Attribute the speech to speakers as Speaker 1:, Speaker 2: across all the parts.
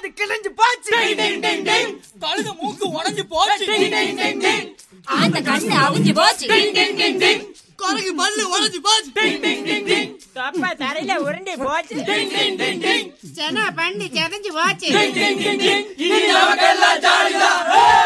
Speaker 1: காது கிழிஞ்சு போச்சு
Speaker 2: கழுத மூக்கு உடைஞ்சு போச்சு
Speaker 3: அந்த கண்ணு அவிஞ்சு போச்சு
Speaker 2: கரகு பல்லு உடைஞ்சு போச்சு
Speaker 1: தொப்பை தரையில உருண்டி போச்சு
Speaker 3: செனா பண்ணி செதஞ்சு போச்சு
Speaker 2: இனி நமக்கெல்லாம் ஜாலிதான்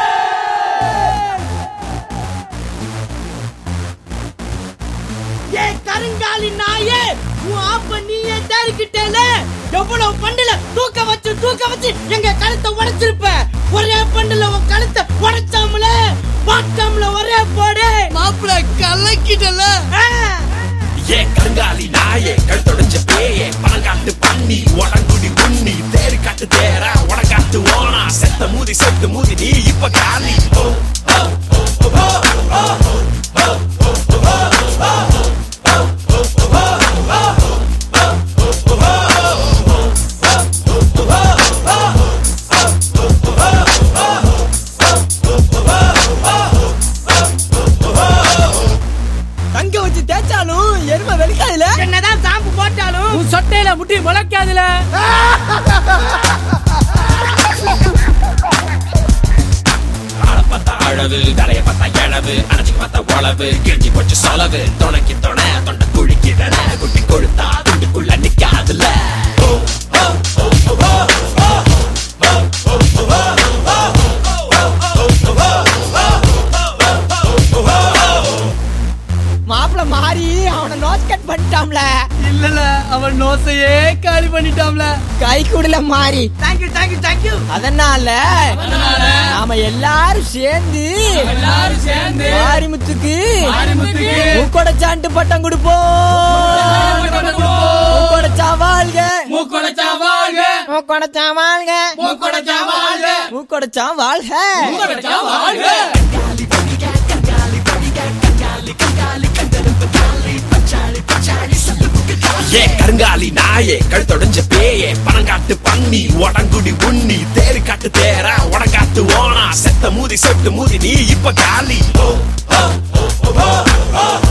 Speaker 1: ஏ கருங்காலி நாயே உன் ஆப்ப நீயே தேடிக்கிட்டேல எவ்வளவு பண்டுல தூக்க வச்சு தூக்க வச்சு எங்க கழுத்தை உடைச்சிருப்ப ஒரே பண்டுல உன் கழுத்தை உடைச்சாமல பார்க்காமல ஒரே போடு
Speaker 2: மாப்பிள கலக்கிட்டல
Speaker 1: ஆ.
Speaker 4: ஏ கருங்காலி நாயே கழுத்தொடைஞ்ச பேயே பணங்காட்டு பண்ணி உடங்குடி உண்ணி தேரு காட்டு தேர உடங்காட்டு ஓனா செத்த மூதி செத்து மூதி நீ இப்ப காலி ஓ, ஓ, ஓ, ஓ, ஓ, ஓ, ஓ, ஓ,
Speaker 2: தங்க வச்சு தேய்ச்சாலும் எருமை வெளிக்காதுல
Speaker 1: என்னதான் சாம்பு போட்டாலும்
Speaker 2: உன் சொட்டையில முட்டி முளைக்காதுல
Speaker 4: ஆளை பார்த்தா அழகு தலைய பார்த்தா எழவு அணைச்சிக்கு பார்த்தா உழவு கிழிஞ்சி போச்சு சொலவு துணைக்கு துணை தொண்டை குழிக்கு வென குட்டி கொழுத்தா துண்டுக்குள்ள நிக்காதுல ஓ, ஓ, ஓ, ஓ, ஓ,
Speaker 2: மாப்பிள மாறி அவனை நோஸ் கட் பண்ணிட்டாம்ல இல்லல அவன் நோசையே காலி பண்ணிட்டாம்ல கை கூடல மாறி
Speaker 1: தேங்க்யூ தேங்க்யூ தேங்க்யூ
Speaker 2: அதனால நாம எல்லாரும் சேர்ந்து
Speaker 5: எல்லாரும் சேர்ந்து
Speaker 2: மாரிமுத்துக்கு
Speaker 5: மாரிமுத்துக்கு
Speaker 2: மூக்கொடைச்சான்ட்டு பட்டம் கொடுப்போம் மூக்கொடைச்சா வாழ்க
Speaker 5: மூக்கொடைச்சா வாழ்க
Speaker 2: மூக்கொடைச்சா வாழ்க
Speaker 5: மூக்கொடைச்சா வாழ்க
Speaker 2: மூக்கொடைச்சா வாழ்க
Speaker 5: மூக்கொடைச்சா வாழ்க
Speaker 4: ஏ கருங்காலி நாயே கழுத்தொடைஞ்ச பேயே பணங்காட்டு பண்ணி உடங்குடி உண்ணி தேரு காட்டு தேர உடங்காட்டு ஓனா செத்த மூதி செட்டு மூதி நீ இப்ப காலி ஓ, ஓ, ஓ, ஓ, ஓ,